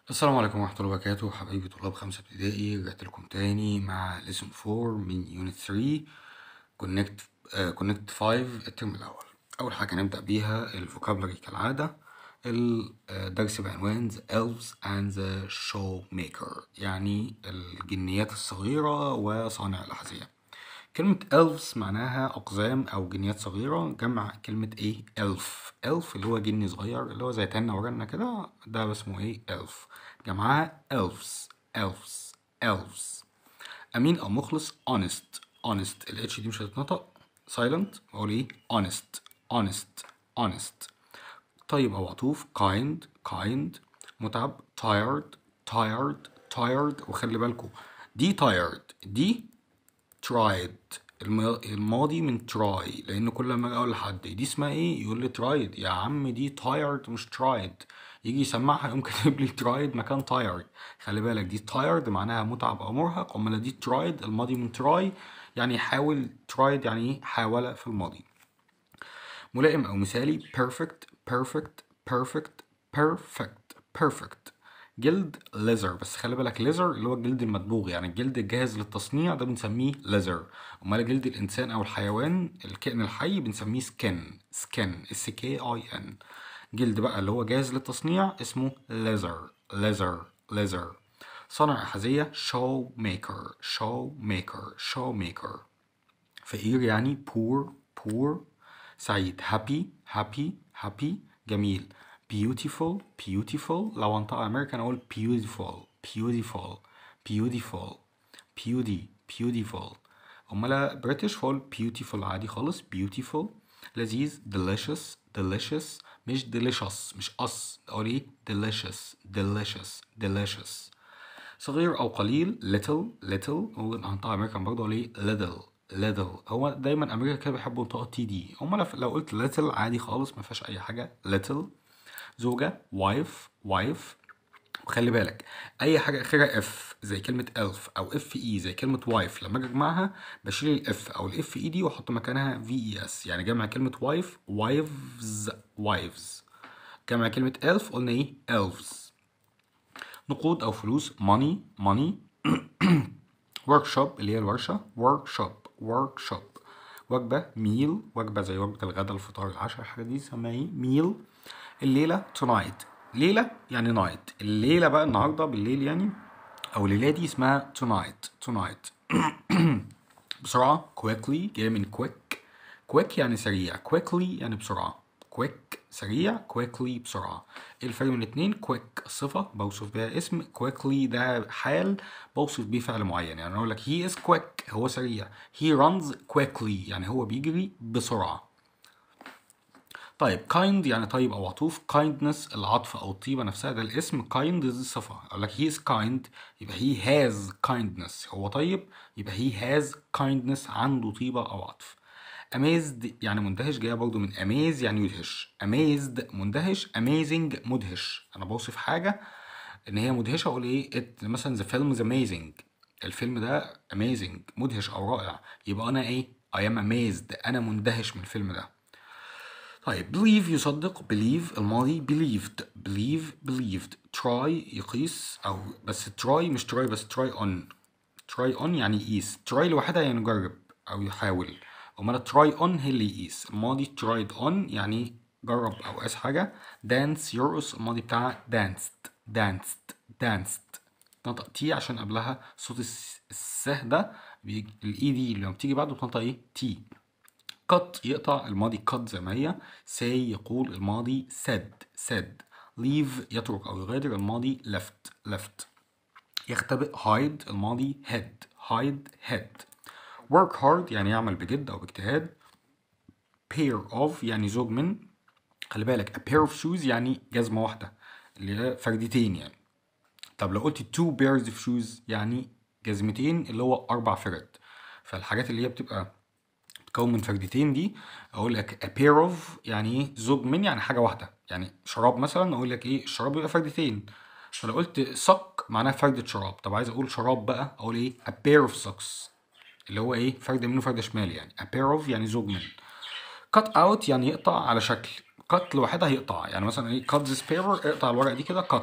السلام عليكم ورحمة الله وبركاته حبايبي طلاب خمسة ابتدائي رجعت لكم تاني مع ليسون 4 من يونت 3 كونكت كونكت 5 الترم الأول أول حاجة هنبدأ بيها الفوكابلري كالعادة الدرس بعنوان The Elves and the Showmaker يعني الجنيات الصغيرة وصانع الأحذية كلمة elves معناها أقزام أو جنيات صغيرة جمع كلمة إيه elf elf اللي هو جني صغير اللي هو زي تنة ورنة كده ده اسمه إيه elf جمعها elves elves elves أمين أو مخلص honest honest ال H دي مش هتتنطق silent بقول إيه honest honest honest طيب أو عطوف kind kind متعب tired tired tired وخلي بالكوا دي tired دي tried الم- الماضي من try لان كل ما اجي اقول لحد دي اسمها ايه يقول لي tried يا عم دي tired مش tried يجي يسمعها يقوم كاتب لي tried مكان tired خلي بالك دي tired معناها متعب او مرهق امال دي tried الماضي من try يعني حاول tried يعني ايه حاول في الماضي ملائم او مثالي perfect perfect perfect perfect perfect جلد ليزر بس خلي بالك ليزر اللي هو الجلد المدبوغ يعني الجلد الجاهز للتصنيع ده بنسميه ليزر امال جلد الانسان او الحيوان الكائن الحي بنسميه سكن سكن اس كي اي ان جلد بقى اللي هو جاهز للتصنيع اسمه ليزر ليزر ليزر صانع أحذية شو ميكر شو ميكر شو ميكر فقير يعني poor poor سعيد happy happy happy جميل beautiful beautiful لو انطقها American اقول beautiful beautiful beautiful beauty beautiful امال بريتش فول beautiful عادي خالص beautiful لذيذ delicious delicious مش delicious مش us اقول ايه delicious delicious delicious صغير او قليل little little ممكن هنطقها امريكان برضه اقول ايه little little هو دايما امريكا كده بيحبوا ينطقوا تي دي هم لو لو قلت little عادي خالص ما فيهاش اي حاجه little زوجه wife wife وخلي بالك اي حاجه اخرها اف زي كلمه elf او اف اي زي كلمه وايف لما اجي اجمعها بشيل الاف او الاف اي دي واحط مكانها في اي اس يعني جمع كلمه وايف وايفز وايفز جمع كلمه elf قلنا ايه elves نقود او فلوس money money workshop اللي هي الورشة workshop workshop وجبة meal وجبة زي وجبة الغداء الفطار العشاء الحاجة دي اسمها ايه meal الليلة tonight ليلة يعني night الليلة بقى النهاردة بالليل يعني أو الليلة دي اسمها tonight tonight بسرعة quickly جاية من quick quick يعني سريع quickly يعني بسرعة quick سريع quickly بسرعة ايه الفرق بين الاتنين quick صفة بوصف بيها اسم quickly ده حال بوصف بيه فعل معين يعني اقول لك he is quick هو سريع he runs quickly يعني هو بيجري بسرعة طيب kind يعني طيب او عطوف kindness العطف او الطيبة نفسها ده الاسم kind دي الصفة اقول لك he is kind يبقى he has kindness هو طيب يبقى he has kindness عنده طيبة او عطف amazed يعني مندهش جايه برضه من amaze يعني يدهش amazed مندهش amazing مدهش انا بوصف حاجه ان هي مدهشه اقول ايه it مثلا the film is amazing الفيلم ده amazing مدهش او رائع يبقى انا ايه I am amazed انا مندهش من الفيلم ده طيب believe يصدق believe الماضي believed believe believed try يقيس او بس try مش try بس try on try on يعني يقيس try لوحدها يعني يجرب او يحاول امال try on هي اللي يقيس الماضي tried on يعني جرب او قاس حاجه dance يرقص الماضي بتاعها danced danced danced نطق تي عشان قبلها صوت الس الس ده بيجي الاي دي لما بتيجي بعده بتنطق ايه تي cut يقطع الماضي cut زي ما هي say يقول الماضي said said leave يترك او يغادر الماضي left left يختبئ hide الماضي hid hide hid work hard يعني يعمل بجد او باجتهاد pair of يعني زوج من خلي بالك a pair of shoes يعني جزمة واحدة اللي هي فردتين يعني طب لو قلت two pairs of shoes يعني جزمتين اللي هو أربع فرد فالحاجات اللي هي بتبقى بتتكون من فردتين دي أقول لك a pair of يعني إيه زوج من يعني حاجة واحدة يعني شراب مثلا أقول لك إيه الشراب بيبقى فردتين فلو قلت sock معناها فردة شراب طب عايز أقول شراب بقى أقول إيه a pair of socks اللي هو ايه فرد يمين وفرد شمال يعني a pair of يعني زوج من cut out يعني يقطع على شكل cut لوحدها هيقطع يعني مثلا ايه cut this paper اقطع الورقه دي كده cut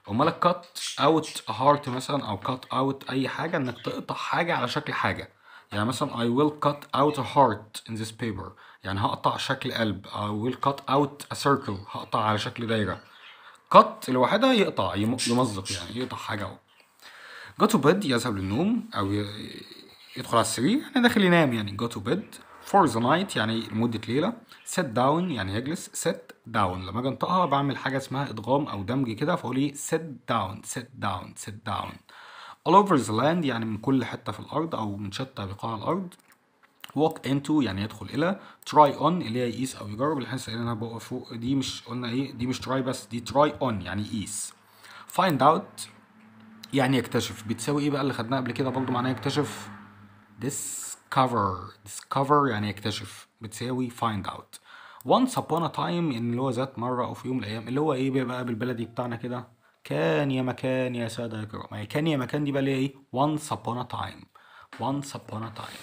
امال cut out a heart مثلا او cut out اي حاجه انك تقطع حاجه على شكل حاجه يعني مثلا I will cut out a heart in this paper يعني هقطع شكل قلب I will cut out a circle هقطع على شكل دايره cut لوحدها يقطع يم- يمزق يعني يقطع حاجه أو. go to bed يذهب للنوم او ي- يدخل على السرير يعني داخل ينام يعني go to bed for the night يعني لمدة ليلة sit down يعني يجلس sit down لما اجي انطقها بعمل حاجة اسمها ادغام او دمج كده فاقول ايه sit down sit down sit down all over the land يعني من كل حتة في الارض او من شتى بقاع الارض walk into يعني يدخل الى try on اللي هي يقيس او يجرب اللي احنا سألنا بقى فوق دي مش قلنا ايه دي مش try بس دي try on يعني يقيس find out يعني يكتشف بتساوي ايه بقى اللي خدناه قبل كده برضه معناه يكتشف discover discover يعني يكتشف بتساوي find out once upon a time ان اللي هو ذات مرة او في يوم من الايام اللي هو ايه بقى بالبلدي بتاعنا كده كان يا مكان يا سادة يا كرام يعني كان يا مكان دي بقى اللي هي ايه once upon a time once upon a time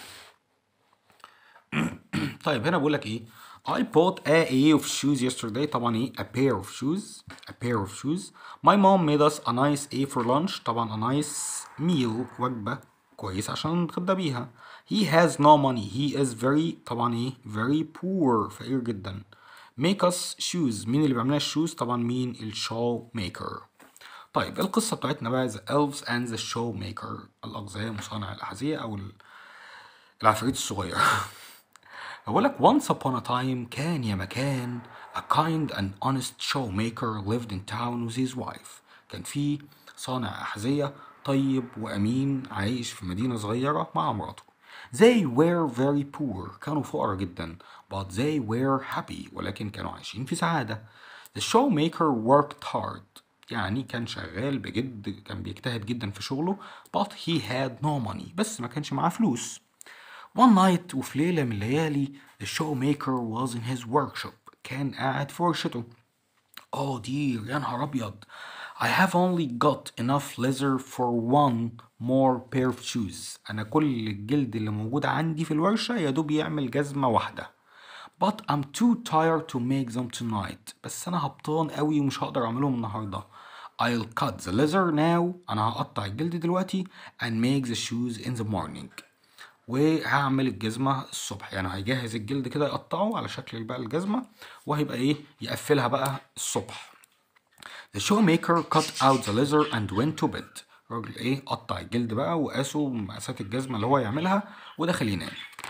طيب هنا بقول لك ايه I bought a pair of shoes yesterday طبعا ايه a pair of shoes a pair of shoes my mom made us a nice a for lunch طبعا a nice meal وجبة كويس عشان نتغدى بيها he has no money he is very طبعا ايه very poor فقير جدا make us shoes مين اللي بيعمل لنا الشوز طبعا مين الشو ميكر طيب القصة بتاعتنا بقى the elves and the showmaker الأقزام مصانع الأحذية أو ال- العفاريت الصغير أقول لك once upon a time كان يا مكان a kind and honest showmaker lived in town with his wife كان في صانع أحذية طيب وأمين عايش في مدينة صغيرة مع مراته They were very poor كانوا فقراء جدا but they were happy ولكن كانوا عايشين في سعادة The showmaker worked hard يعني كان شغال بجد كان بيجتهد جدا في شغله but he had no money بس ما كانش معاه فلوس One night وفي ليلة من الليالي the showmaker was in his workshop كان قاعد في ورشته Oh dear يا نهار أبيض I have only got enough leather for one more pair of shoes أنا كل الجلد اللي موجود عندي في الورشة يا دوب يعمل جزمة واحدة But I'm too tired to make them tonight بس أنا هبطان قوي ومش هقدر أعملهم النهاردة I'll cut the leather now أنا هقطع الجلد دلوقتي and make the shoes in the morning وهعمل الجزمة الصبح يعني هيجهز الجلد كده يقطعه على شكل بقى الجزمة وهيبقى ايه يقفلها بقى الصبح The showmaker cut out the leather and went to bed الراجل ايه قطع الجلد بقى وقاسه مقاسات الجزمة اللي هو يعملها ودخل ينام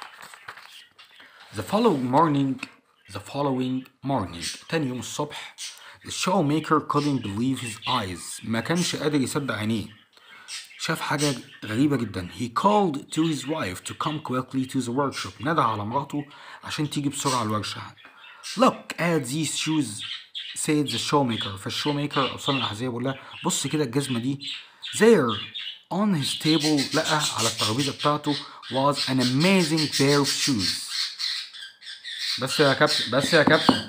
The following morning the following morning تاني يوم الصبح The showmaker couldn't believe his eyes ما كانش قادر يصدق عينيه شاف حاجة غريبة جدا he called to his wife to come quickly to the workshop نادى على مراته عشان تيجي بسرعة الورشة look at these shoes said the showmaker فالشوميكر أو صانع الأحذية بيقول لها بص كده الجزمة دي there on his table لقى على الترابيزة بتاعته was an amazing pair of shoes بس يا كابتن بس يا كابتن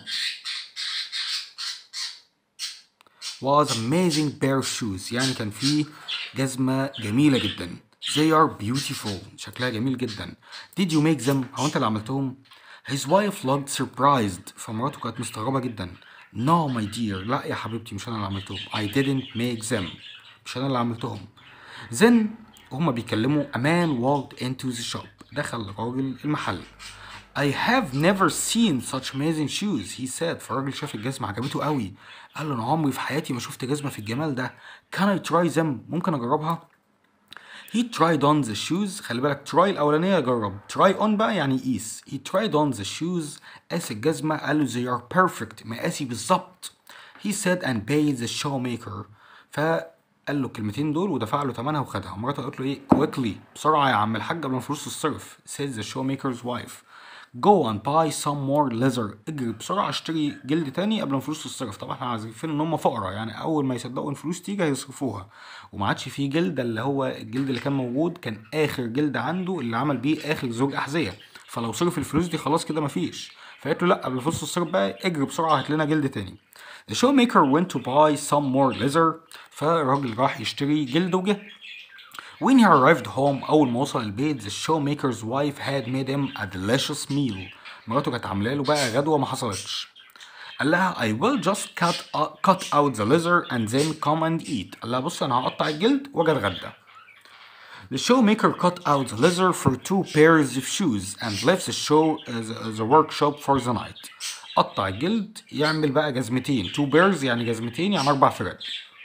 was amazing pair of shoes يعني كان في جزمة جميلة جدا they are beautiful شكلها جميل جدا did you make them هو انت اللي عملتهم his wife looked surprised فمراته كانت مستغربة جدا no my dear لا يا حبيبتي مش انا اللي عملتهم I didn't make them مش انا اللي عملتهم then هما بيتكلموا a man walked into the shop دخل راجل المحل I have never seen such amazing shoes he said فالراجل شاف الجزمة عجبته قوي قال له انا عمري في حياتي ما شفت جزمة في الجمال ده can I try them ممكن اجربها he tried on the shoes خلي بالك try الأولانية جرب try on بقى يعني قيس he tried on the shoes قاس الجزمة قال له they are perfect مقاسي بالظبط he said and paid the showmaker فقال له الكلمتين دول ودفع له ثمنها وخدها مراته قالت له ايه quickly بسرعة يا عم الحاج قبل ما الفلوس تصرف said the showmaker's wife go and buy some more leather اجري بسرعة اشتري جلد تاني قبل ما الفلوس تصرف طبعا احنا عارفين ان هم فقراء يعني اول ما يصدقوا ان الفلوس تيجي هيصرفوها وما عادش فيه جلد اللي هو الجلد اللي كان موجود كان اخر جلد عنده اللي عمل بيه اخر زوج احذية فلو صرف الفلوس دي خلاص كده مفيش فقالت له لا قبل الفلوس تصرف بقى اجري بسرعة هات لنا جلد تاني The showmaker went to buy some more leather فالراجل راح يشتري جلد وجه When he arrived home أول ما وصل البيت the showmaker's wife had made him a delicious meal مراته كانت عاملة له بقى غدوة ما حصلتش قال لها I will just cut, uh, cut out the leather and then come and eat قال لها بص انا هقطع الجلد واجي اتغدى The showmaker cut out the leather for two pairs of shoes and left the show uh, the, the workshop for the night. قطع الجلد يعمل بقى جزمتين two pairs يعني جزمتين يعني أربع فرق.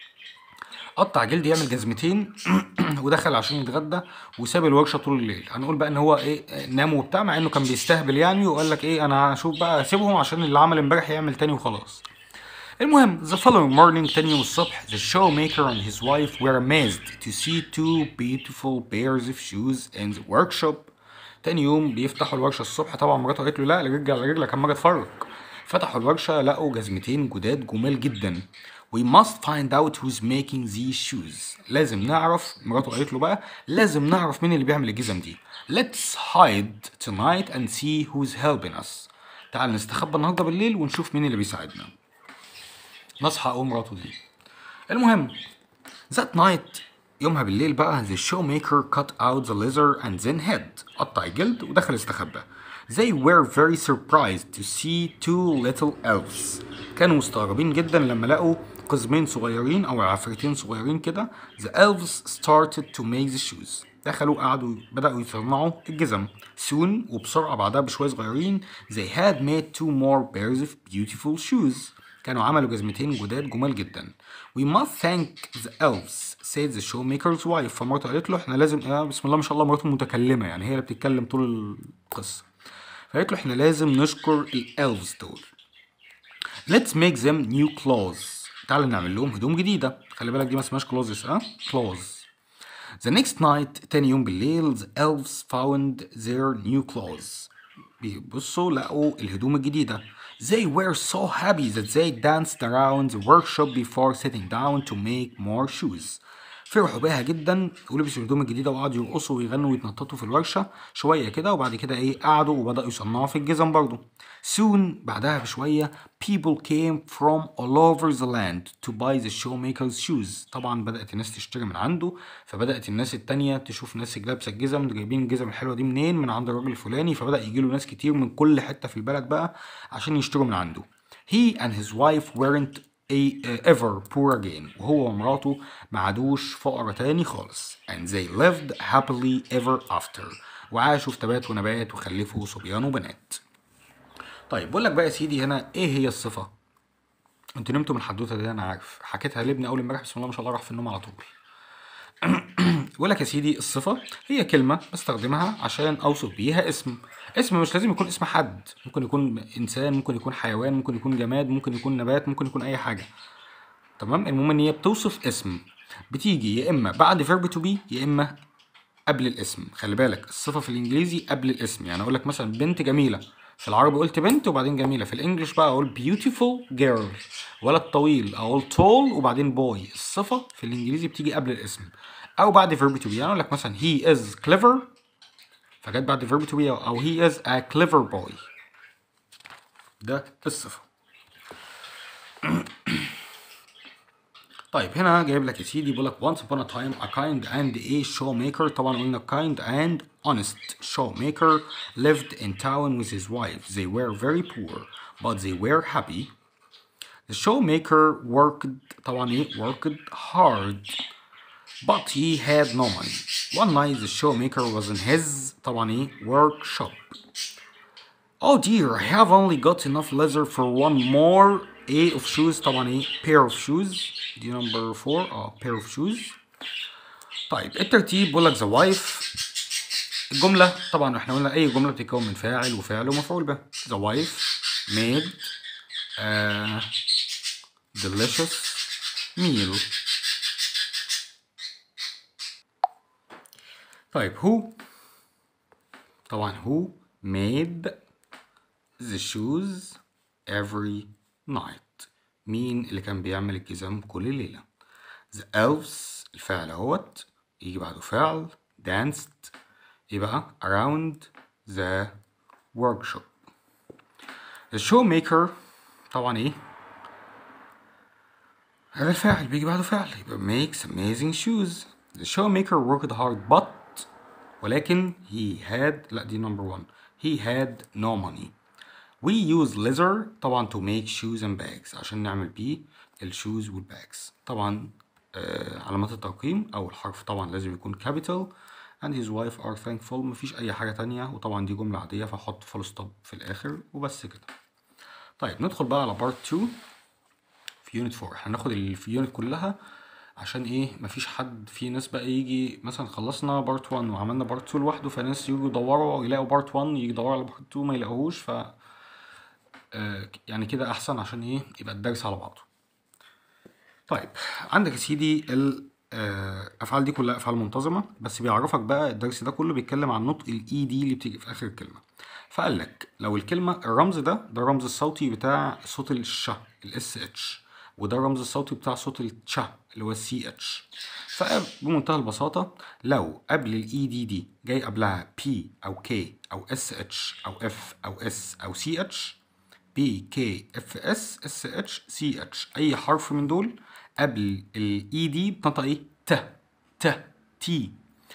قطع جلد يعمل جزمتين ودخل عشان يتغدى وساب الورشة طول الليل هنقول بقى ان هو ايه نام وبتاع مع انه كان بيستهبل يعني وقال لك ايه انا هشوف بقى اسيبهم عشان اللي عمل امبارح يعمل تاني وخلاص المهم the following morning تاني يوم الصبح the showmaker and his wife were amazed to see two beautiful pairs of shoes in the workshop تاني يوم بيفتحوا الورشة الصبح طبعا مراته قالت له لا رجع على رجلك اما اجي اتفرج فتحوا الورشة لقوا جزمتين جداد جمال جدا We must find out who's making these shoes. لازم نعرف مراته قالت له بقى لازم نعرف مين اللي بيعمل الجزم دي. Let's hide tonight and see who's helping us. تعال نستخبى النهارده بالليل ونشوف مين اللي بيساعدنا. نصحى اقوم مراته دي. المهم that night يومها بالليل بقى the showmaker cut out the leather and then hid قطع الجلد ودخل استخبى. They were very surprised to see two little elves. كانوا مستغربين جدا لما لقوا قزمين صغيرين او عفريتين صغيرين كده. The elves started to make the shoes. دخلوا قعدوا بدأوا يصنعوا الجزم. Soon وبسرعة بعدها بشوية صغيرين they had made two more pairs of beautiful shoes. كانوا عملوا جزمتين جداد جمال جدا. We must thank the elves said the showmaker's wife. فمراته قالت له احنا لازم آه بسم الله ما شاء الله مراته متكلمة يعني هي اللي بتتكلم طول القصة. فقالت له احنا لازم نشكر الالفز دول let's make them new clothes تعال نعمل لهم هدوم جديدة خلي بالك دي ما اسمهاش clothes ها clothes the next night تاني يوم بالليل the elves found their new clothes بيبصوا لقوا الهدوم الجديدة they were so happy that they danced around the workshop before sitting down to make more shoes فرحوا بيها جدا ولبسوا الهدوم الجديده وقعدوا يرقصوا ويغنوا ويتنططوا في الورشه شويه كده وبعد كده ايه قعدوا وبداوا يصنعوا في الجزم برضه soon بعدها بشويه people came from all over the land to buy the showmaker's shoes طبعا بدات الناس تشتري من عنده فبدات الناس التانية تشوف ناس لابسه الجزم جايبين الجزم الحلوه دي منين من عند الراجل الفلاني فبدا يجي له ناس كتير من كل حته في البلد بقى عشان يشتروا من عنده he and his wife weren't a, uh, ever poor again وهو ومراته ما عادوش فقراء تاني خالص and they lived happily ever after وعاشوا في تبات ونبات وخلفوا صبيان وبنات طيب بقول لك بقى يا سيدي هنا ايه هي الصفة انتوا نمتوا من الحدوته دي انا عارف حكيتها لابني اول امبارح بسم الله ما شاء الله راح في النوم على طول بقول لك يا سيدي الصفة هي كلمة بستخدمها عشان أوصف بيها اسم اسم مش لازم يكون اسم حد ممكن يكون إنسان ممكن يكون حيوان ممكن يكون جماد ممكن يكون نبات ممكن يكون أي حاجة تمام المهم إن هي بتوصف اسم بتيجي يا إما بعد فيرب تو بي يا إما قبل الاسم خلي بالك الصفة في الإنجليزي قبل الاسم يعني أقول لك مثلا بنت جميلة في العربي قلت بنت وبعدين جميلة في الإنجليش بقى أقول beautiful girl ولد طويل أقول tall وبعدين boy الصفة في الإنجليزي بتيجي قبل الاسم او بعد verb to be يعني اقول لك مثلا he is clever فجت بعد verb to be او he is a clever boy ده الصفة طيب هنا جايب لك يا سيدي بيقول لك once upon a time a kind and a showmaker طبعا قلنا kind and honest showmaker lived in town with his wife they were very poor but they were happy the showmaker worked طبعا ايه worked hard but he had no money. One night the showmaker was in his طبعا ايه workshop. Oh dear, I have only got enough leather for one more A of shoes طبعا ايه pair of shoes دي number four اه pair of shoes. طيب الترتيب بيقول لك the wife الجملة طبعا احنا قلنا أي جملة بتتكون من فاعل وفعل ومفعول به. The wife made a delicious meal. طيب who طبعا who made the shoes every night مين اللي كان بيعمل الجزم كل ليلة the elves الفعل اهوت يجي بعده فعل danced ايه بقى around the workshop the showmaker طبعا ايه هذا الفاعل بيجي بعده فعل يبقى makes amazing shoes the showmaker worked hard but ولكن he had لا دي number one he had no money we use leather طبعا to make shoes and bags عشان نعمل بيه الشوز والباجز طبعا آه علامات الترقيم أول حرف طبعا لازم يكون capital and his wife are thankful مفيش أي حاجة تانية وطبعا دي جملة عادية فأحط full stop في الآخر وبس كده طيب ندخل بقى على part 2 في يونت 4 هناخد اللي في يونت كلها عشان ايه مفيش حد في ناس بقى يجي مثلا خلصنا بارت 1 وعملنا بارت 2 لوحده فناس يجوا يدوروا يلاقوا بارت 1 يجي يدوروا على بارت 2 ما يلاقوهوش ف آه يعني كده احسن عشان ايه يبقى الدرس على بعضه طيب عندك يا سيدي الافعال دي كلها افعال منتظمه بس بيعرفك بقى الدرس ده كله بيتكلم عن نطق الاي دي اللي بتيجي في اخر الكلمه فقال لك لو الكلمه الرمز ده ده الرمز الصوتي بتاع صوت الش الاس اتش وده الرمز الصوتي بتاع صوت التش اللي هو السي اتش فبمنتهى البساطة لو قبل الاي دي دي جاي قبلها بي او كي او اس اتش او اف او اس او سي اتش بي كي اف اس اس اتش سي اتش اي حرف من دول قبل الاي دي بتنطق ايه ت ت تي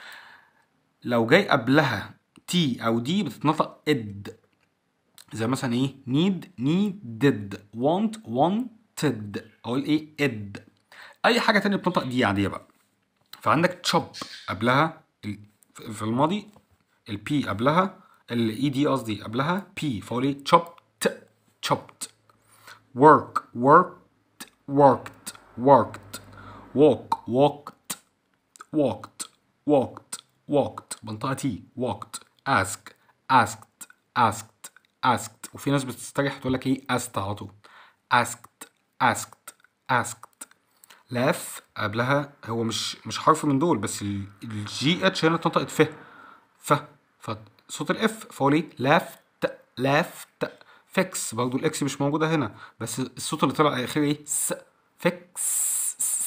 لو جاي قبلها تي او دي بتتنطق اد زي مثلا ايه need needed want wanted اقول ايه اد اي حاجه تانية بتنطق دي عاديه بقى فعندك تشوب قبلها ال- في الماضي البي قبلها الاي دي قصدي قبلها بي فاقول ايه chopped chopped work worked worked worked walk walked walked walked walked بنطقة تي walked ask asked asked asked وفي ناس بتستريح تقول لك ايه asked على طول asked asked asked لاف قبلها هو مش مش حرف من دول بس الجي اتش هنا اتنطقت ف ف فصوت الاف فهو ليه لافت لافت فيكس برضو الاكس مش موجوده هنا بس الصوت اللي طلع اخر ايه س فيكس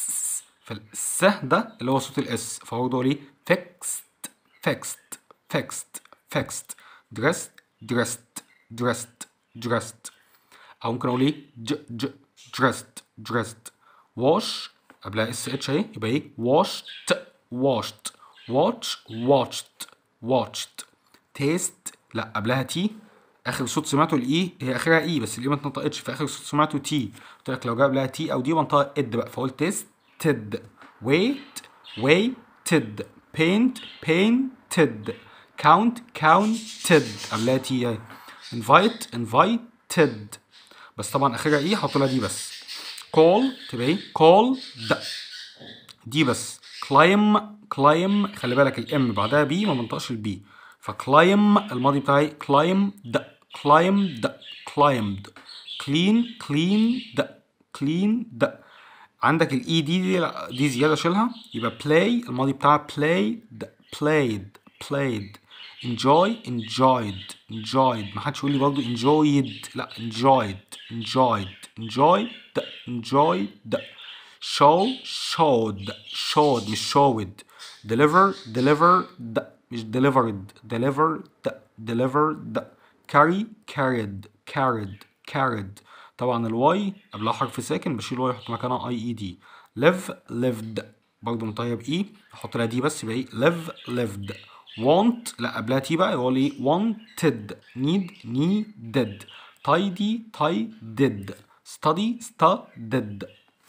فالس ده اللي هو صوت الاس فبرضه ليه فيكست فيكست فيكست فيكست درست درست درست درست او ممكن اقول ايه ج ج درست درست wash قبلها اس اتش اهي يبقى ايه washed washed watch watched watched taste لا قبلها تي اخر صوت سمعته الاي هي اخرها اي بس الاي ما اتنطقتش فاخر صوت سمعته تي قلت لك لو جاب لها تي او دي بنطق اد بقى فقلت tasted wait waited paint painted count counted قبلها تي اهي invite invited بس طبعا اخرها اي حط لها دي بس call تبقى ايه called دي بس climb climb خلي بالك الام بعدها بي ما بنطقش البي فكلايم الماضي بتاعي climbed climbed climbed clean cleaned cleaned عندك الاي دي دي, لا، دي زياده شيلها يبقى play الماضي بتاعها played played played enjoy enjoyed enjoyed ما حدش يقول لي برضه enjoyed لا enjoyed enjoyed enjoyed enjoyed show showed showed مش showed deliver delivered مش delivered delivered delivered carry carried carried carried طبعا الواي قبلها حرف ساكن بشيل واي احط مكانها اي اي دي live lived برضه منطقه باي احط لها دي بس يبقى ايه live lived want لا قبلها تي بقى يقول لي wanted need needed tidy tidied study studied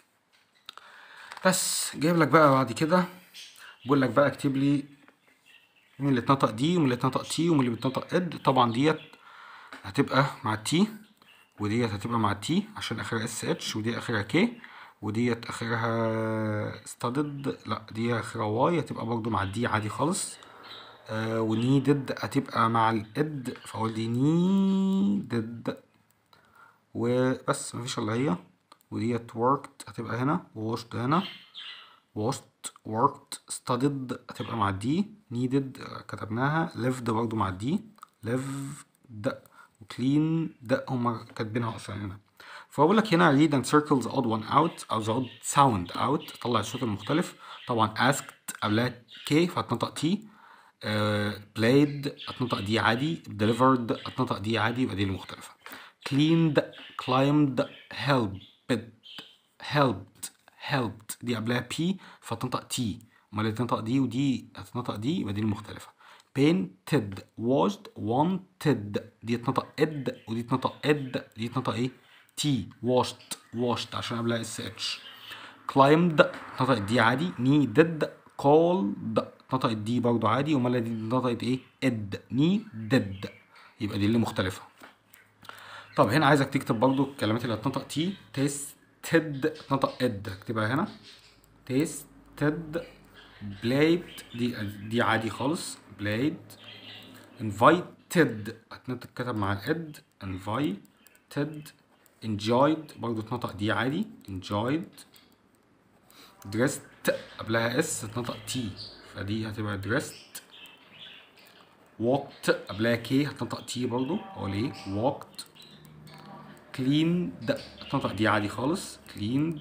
بس جايب لك بقى بعد كده بقول لك بقى اكتب لي مين اللي اتنطق دي ومين اللي اتنطق تي ومين اللي بيتنطق اد طبعا ديت هتبقى مع التي وديت هتبقى مع التي عشان اخرها اس اتش ودي اخرها كي وديت اخرها ستادد لا دي اخرها واي هتبقى برضو مع الدي عادي خالص آه ونيدد هتبقى مع الاد فاقول دي نيدد وبس مفيش الا هي وديت worked هتبقى هنا ووشت هنا washed worked studied هتبقى مع الدي needed كتبناها lived برضو مع الدي lived وclean ده هما كاتبينها اصلا هنا فبقول لك هنا read and circle the odd one out او the odd sound out طلع الصوت المختلف طبعا asked قبلها k فهتنطق t uh, played هتنطق دي عادي delivered هتنطق دي عادي يبقى دي المختلفة cleaned climbed helped helped helped دي قبلها p فتنطق t امال اللي تنطق دي ودي هتنطق دي يبقى دي المختلفة painted washed wanted دي اتنطق اد ودي اتنطق اد دي اتنطق ايه تي washed washed عشان قبلها اس اتش climbed اتنطقت دي عادي needed called اتنطقت دي برضو عادي امال دي اتنطقت ايه اد needed يبقى دي اللي مختلفه طب هنا عايزك تكتب برضو الكلمات اللي هتنطق تي تيستد اتنطق اد اكتبها هنا تيستد بلايد دي دي عادي خالص بلايد invited هتنطق كتب مع الاد invited enjoyed برضو اتنطق دي عادي enjoyed dressed قبلها اس اتنطق تي فدي هتبقى dressed walked قبلها كي هتنطق تي برضو هو ليه walked cleaned اتنطق دي عادي خالص cleaned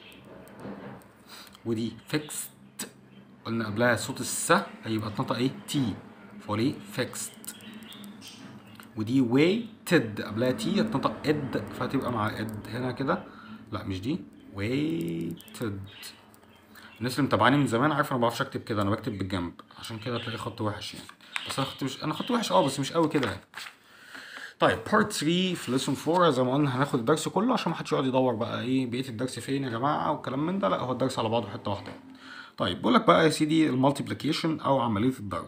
ودي fixed قلنا قبلها صوت الس هيبقى اتنطق ايه تي فهو ليه fixed ودي waited قبلها تي هتنطق اد فهتبقى مع اد هنا كده لا مش دي waited الناس اللي متابعاني من زمان عارفه انا ما بعرفش اكتب كده انا بكتب بالجنب عشان كده تلاقي خط وحش يعني بس انا خط مش انا خط وحش اه بس مش قوي كده يعني طيب بارت 3 في ليسون 4 زي ما قلنا هناخد الدرس كله عشان ما حدش يقعد يدور بقى ايه بقيه الدرس فين يا جماعه والكلام من ده لا هو الدرس على بعضه حته واحده طيب بقول لك بقى يا سيدي المالتيبليكيشن او عمليه الضرب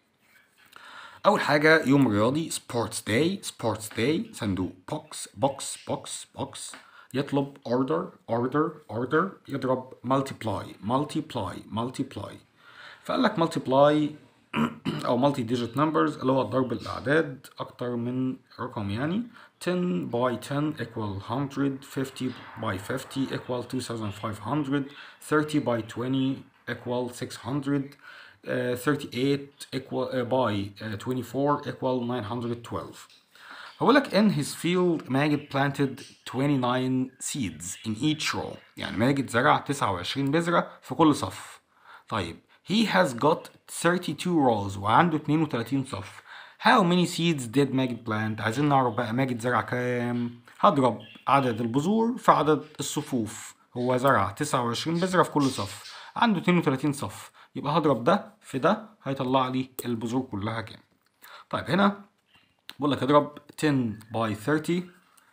اول حاجه يوم رياضي سبورتس داي سبورتس داي صندوق بوكس بوكس بوكس بوكس يطلب order order order يضرب multiply multiply multiply فقال لك multiply او مالتي ديجيت نمبرز اللي هو ضرب الاعداد اكتر من رقم يعني 10 by 10 equal 100 50 by 50 equal 2500 30 by 20 equal 600 uh, 38 equal uh, by uh, 24 equal 912 هقول لك in his field ماجد planted 29 seeds in each row يعني ماجد زرع 29 بذرة في كل صف طيب he has got 32 rows وعنده 32 صف how many seeds did ماجد plant عايزين نعرف بقى ماجد زرع كام هضرب عدد البذور في عدد الصفوف هو زرع 29 بذرة في كل صف عنده 32 صف يبقى هضرب ده في ده هيطلع لي البذور كلها كام طيب هنا بقول لك اضرب 10 باي 30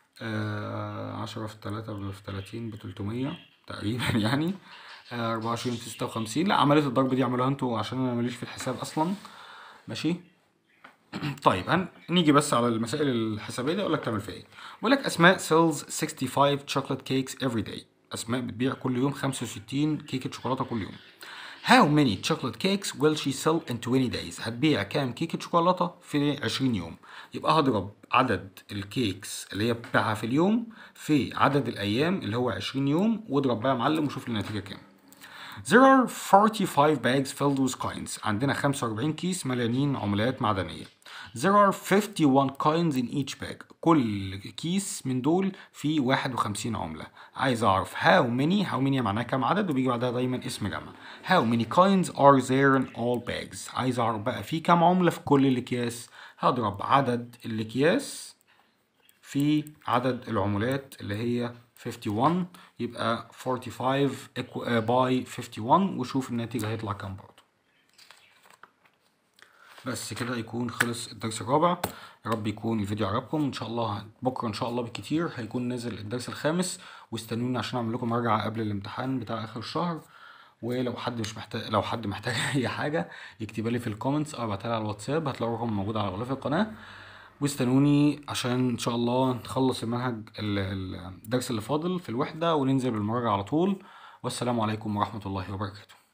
آه 10 في 3 في 30 ب 300 تقريبا يعني آه 24 في 56 لا عملية الضرب دي اعملوها انتوا عشان انا ماليش في الحساب اصلا ماشي طيب هنيجي بس على المسائل الحسابية دي اقول لك تعمل فيها ايه بقول لك اسماء sells 65 chocolate cakes every day اسماء بتبيع كل يوم 65 كيكة شوكولاتة كل يوم How many chocolate cakes will she sell in 20 days؟ هتبيع كام كيكة شوكولاتة في 20 يوم؟ يبقى هضرب عدد الكيكس اللي هي بتبيعها في اليوم في عدد الأيام اللي هو 20 يوم واضرب بقى يا معلم وشوف النتيجة كام. There are 45 bags filled with coins. عندنا 45 كيس مليانين عملات معدنية. There are 51 coins in each bag. كل كيس من دول فيه 51 عملة. عايز أعرف how many how many معناها كام عدد وبيجي بعدها دايما اسم جمع. How many coins are there in all bags؟ عايز أعرف بقى في كام عملة في كل الأكياس. هضرب عدد الأكياس في عدد العملات اللي هي 51 يبقى 45 باي 51 وشوف الناتج هيطلع كام برضه بس كده يكون خلص الدرس الرابع يا رب يكون الفيديو عجبكم ان شاء الله بكره ان شاء الله بالكتير هيكون نازل الدرس الخامس واستنوني عشان اعمل لكم مراجعه قبل الامتحان بتاع اخر الشهر ولو حد مش محتاج لو حد محتاج اي حاجه يكتبها لي في الكومنتس او ابعتها لي على الواتساب هتلاقوا الرقم موجود على غلاف القناه واستنوني عشان ان شاء الله نخلص المنهج الدرس اللي فاضل في الوحده وننزل بالمراجعه على طول والسلام عليكم ورحمه الله وبركاته